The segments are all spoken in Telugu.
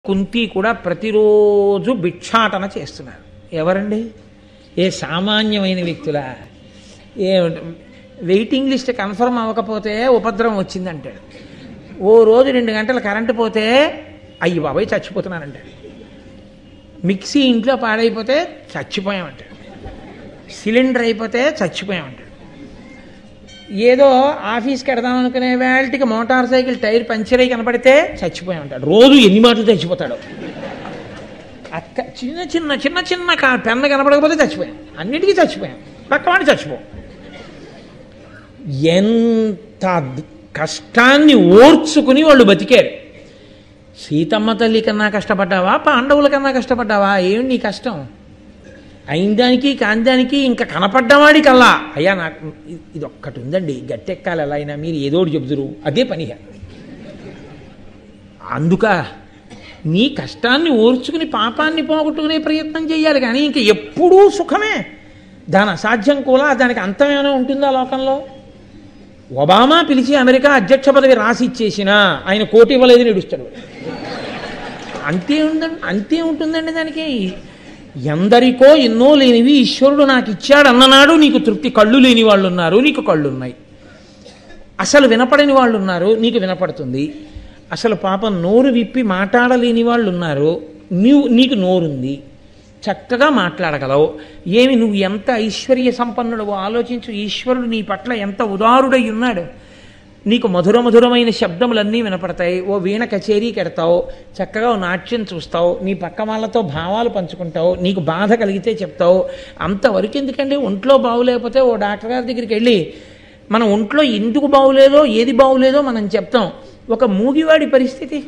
కుంతి కూడా ప్రతిరోజు భిక్షాటన చేస్తున్నారు ఎవరండి ఏ సామాన్యమైన వ్యక్తులా ఏ వెయిటింగ్ లిస్ట్ కన్ఫర్మ్ అవ్వకపోతే ఉపద్రవం వచ్చిందంటాడు ఓ రోజు రెండు గంటలు కరెంటు పోతే అయ్యి బాబాయ్ చచ్చిపోతున్నానంటాడు మిక్సీ ఇంట్లో పాడైపోతే చచ్చిపోయామంటాడు సిలిండర్ అయిపోతే చచ్చిపోయామంటాడు ఏదో ఆఫీస్కి వెడదాం అనుకునే వేళటికి మోటార్ సైకిల్ టైర్ పంచర్ అయి కనపడితే చచ్చిపోయామంటాడు రోజు ఎన్ని మాటలు చచ్చిపోతాడు అక్క చిన్న చిన్న చిన్న చిన్న కా- పెన్న కనపడకపోతే చచ్చిపోయాం అన్నిటికీ చచ్చిపోయాం పక్కవాడి చచ్చిపో ఎంత అద్- కష్టాన్ని ఓర్చుకుని వాళ్ళు బతికారు సీతమ్మ తల్లి కన్నా కష్టపడ్డావా పాండవుల కన్నా కష్టపడ్డావా ఏమి నీ కష్టం అయిన దానికి కాని దానికి ఇంకా కనపడ్డవాడి కల్లా అయ్యా నాకు ఇ- ఇది ఒక్కటి ఉందండి గట్టెక్కాలి ఎలా అయినా మీరు ఏదో ఒకటి చెబుతురు అదే పనిగా అందుక నీ కష్టాన్ని ఓర్చుకుని పాపాన్ని పోగొట్టుకునే ప్రయత్నం చేయాలి కానీ ఇంక ఎప్పుడూ సుఖమే దాని అసాధ్యం కూడా దానికి అంతం ఏమైనా ఉంటుందా లోకంలో ఒబామా పిలిచి అమెరికా అధ్యక్ష పదవి రాసి ఇచ్చేసినా ఆయన కోటి ఇవ్వలేదని ఏడుస్తాడు అంతే ఉందండి అంతే ఉంటుందండి దానికి ఎందరికో ఎన్నో లేనివి ఈశ్వరుడు నాకు ఇచ్చాడు అన్ననాడు నీకు తృప్తి కళ్ళు లేని వాళ్ళు ఉన్నారు నీకు కళ్ళు ఉన్నాయి అసలు వినపడని వాళ్ళు ఉన్నారు నీకు వినపడుతుంది అసలు పాపం నోరు విప్పి మాట్లాడలేని వాళ్ళు ఉన్నారు నీవు నీకు నోరుంది చక్కగా మాట్లాడగలవు ఏమి నువ్వు ఎంత ఐశ్వర్య సంపన్నుడు ఆలోచించు ఈశ్వరుడు నీ పట్ల ఎంత ఉదారుడై ఉన్నాడు నీకు మధుర మధురమైన శబ్దములన్నీ వినపడతాయి ఓ వీణ కచేరీకి ఎడతావు చక్కగా ఓ నాట్యం చూస్తావు నీ పక్క వాళ్ళతో భావాలు పంచుకుంటావు నీకు బాధ కలిగితే చెప్తావు అంతవరకు ఎందుకండి ఒంట్లో బాగులేకపోతే ఓ డాక్టర్ గారి దగ్గరికి వెళ్ళి మన ఒంట్లో ఎందుకు బాగులేదో ఏది బాగులేదో మనం చెప్తాం ఒక మూగివాడి పరిస్థితి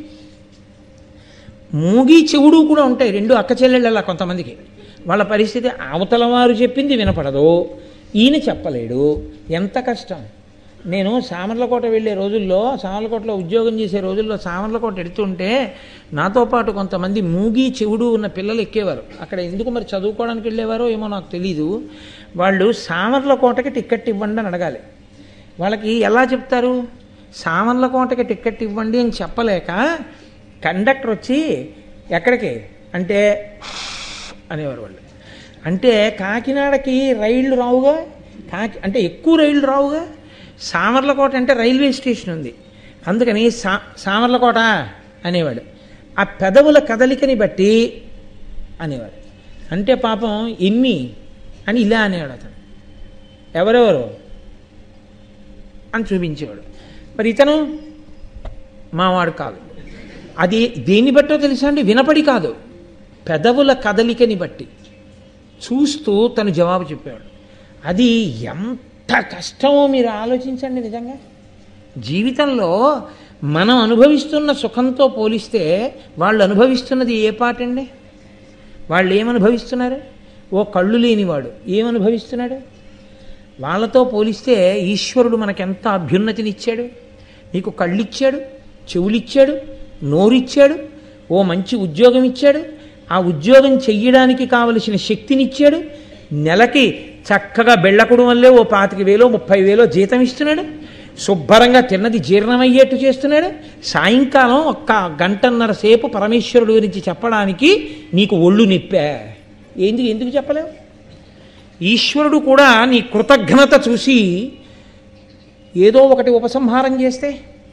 మూగి చెవుడు కూడా ఉంటాయి రెండు అక్క చెల్లెళ్ళలా కొంతమందికి వాళ్ళ పరిస్థితి అవతల వారు చెప్పింది వినపడదు ఈయన చెప్పలేడు ఎంత కష్టం నేను సామర్లకోట వెళ్ళే రోజుల్లో సామర్లకోటలో ఉద్యోగం చేసే రోజుల్లో సామర్లకోట ఎడుతుంటే నాతో పాటు కొంతమంది మూగి చెవుడు ఉన్న పిల్లలు ఎక్కేవారు అక్కడ ఎందుకు మరి చదువుకోవడానికి వెళ్ళేవారో ఏమో నాకు తెలీదు వాళ్ళు సామర్లకోటకి టికెట్ ఇవ్వండి అని అడగాలి వాళ్ళకి ఎలా చెప్తారు సామర్లకోటకి టికెట్ ఇవ్వండి అని చెప్పలేక కండక్టర్ వచ్చి ఎక్కడికి అంటే అనేవారు వాళ్ళు అంటే కాకినాడకి రైళ్ళు రావుగా కాకి అంటే ఎక్కువ రైళ్ళు రావుగా సామర్లకోట అంటే రైల్వే స్టేషన్ ఉంది అందుకని సా సామర్లకోట అనేవాడు ఆ పెదవుల కదలికని బట్టి అనేవాడు అంటే పాపం ఎన్ని అని ఇలా అనేవాడు అతను ఎవరెవరు అని చూపించేవాడు మరి ఇతను మావాడు కాదు అది దేన్ని బట్టో తెలుసా అండి వినపడి కాదు పెదవుల కదలికని బట్టి చూస్తూ తను జవాబు చెప్పేవాడు అది ఎంత కష్టమో మీరు ఆలోచించండి నిజంగా జీవితంలో మనం అనుభవిస్తున్న సుఖంతో పోలిస్తే వాళ్ళు అనుభవిస్తున్నది ఏ పాటండి వాళ్ళు ఏమనుభవిస్తున్నారు ఓ కళ్ళు లేనివాడు ఏమనుభవిస్తున్నాడు వాళ్ళతో పోలిస్తే ఈశ్వరుడు మనకెంత అభ్యున్నతినిచ్చాడు నీకు కళ్ళిచ్చాడు చెవులిచ్చాడు నోరిచ్చాడు ఓ మంచి ఉద్యోగం ఇచ్చాడు ఆ ఉద్యోగం చెయ్యడానికి కావలసిన శక్తినిచ్చాడు నెలకి చక్కగా బెళ్ళకుడు వల్లే ఓ పాతిక వేలో ముప్పై వేలో జీతం ఇస్తున్నాడు శుభ్రంగా తిన్నది జీర్ణమయ్యేట్టు చేస్తున్నాడు సాయంకాలం ఒక్క గంటన్నర సేపు పరమేశ్వరుడు గురించి చెప్పడానికి నీకు ఒళ్ళు నిప్పా ఎందుకు ఎందుకు చెప్పలేవు ఈశ్వరుడు కూడా నీ కృతజ్ఞత చూసి ఏదో ఒకటి ఉపసంహారం చేస్తే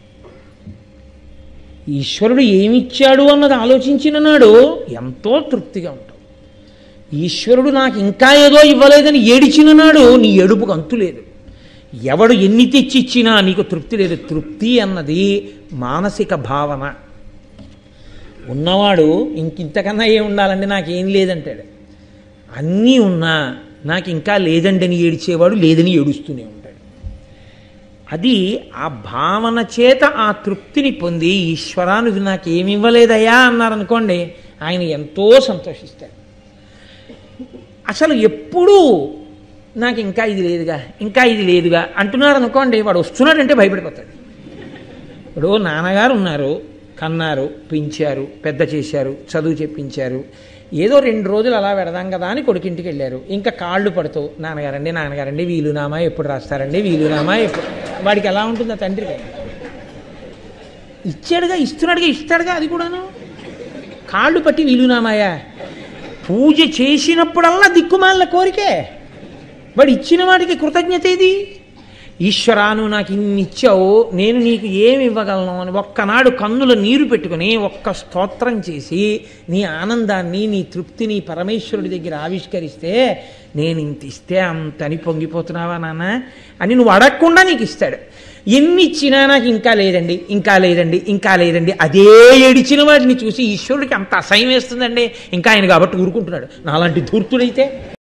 ఈశ్వరుడు ఏమిచ్చాడు అన్నది ఆలోచించిన నాడు ఎంతో తృప్తిగా ఉంటావు ఈశ్వరుడు నాకు ఇంకా ఏదో ఇవ్వలేదని ఏడిచిన నాడు నీ ఏడుపుకు అంతు లేదు ఎవడు ఎన్ని తెచ్చిచ్చినా నీకు తృప్తి లేదు తృప్తి అన్నది మానసిక భావన ఉన్నవాడు ఇంకింతకన్నా ఏం ఉండాలండి నాకేం లేదంటాడు అన్నీ ఉన్నా నాకు ఇంకా లేదండి అని ఏడిచేవాడు లేదని ఏడుస్తూనే ఉంటాడు అది ఆ భావన చేత ఆ తృప్తిని పొంది ఈశ్వరా నువ్వు నాకు ఏమి ఇవ్వలేదయ్యా అన్నారనుకోండి ఆయన ఎంతో సంతోషిస్తాడు అసలు ఎప్పుడూ నాకు ఇంకా ఇది లేదుగా ఇంకా ఇది లేదుగా అంటున్నారు అనుకోండి వాడు వస్తున్నాడంటే భయపడిపోతాడు ఇప్పుడు నాన్నగారు ఉన్నారు కన్నారు పెంచారు పెద్ద చేశారు చదువు చెప్పించారు ఏదో రెండు రోజులు అలా పెడదాం కదా అని కొడుకింటికి వెళ్ళారు ఇంకా కాళ్ళు పడుతూ నాన్నగారండి నాన్నగారండి వీలునామా ఎప్పుడు రాస్తారండి వీలునామా ఎప్పుడు వాడికి ఎలా ఉంటుంది ఆ తండ్రికి ఇచ్చాడుగా ఇస్తున్నాడుగా ఇస్తాడుగా అది కూడాను కాళ్ళు పట్టి వీలునామాయా పూజ చేసినప్పుడల్లా దిక్కుమాలిన కోరికే వాడు ఇచ్చిన వాడికి కృతజ్ఞత ఏది ఈశ్వరా నువ్వు నాకు ఇన్ని ఇచ్చావు నేను నీకు ఏమి ఇవ్వగలను అని ఒక్కనాడు కన్నుల నీరు పెట్టుకుని ఒక్క స్తోత్రం చేసి నీ ఆనందాన్ని నీ తృప్తిని పరమేశ్వరుడి దగ్గర ఆవిష్కరిస్తే నేను ఇంత ఇస్తే అంత అని పొంగిపోతున్నావా నాన్న అని నువ్వు అడగకుండా నీకు ఇస్తాడు ఎన్ని ఇచ్చినా నాకు ఇంకా లేదండి ఇంకా లేదండి ఇంకా లేదండి అదే ఏడిచిన వాడిని చూసి ఈశ్వరుడికి అంత అసహ్యం వేస్తుందండి ఇంకా ఆయన కాబట్టి ఊరుకుంటున్నాడు నాలాంటి ధూర్తుడైతే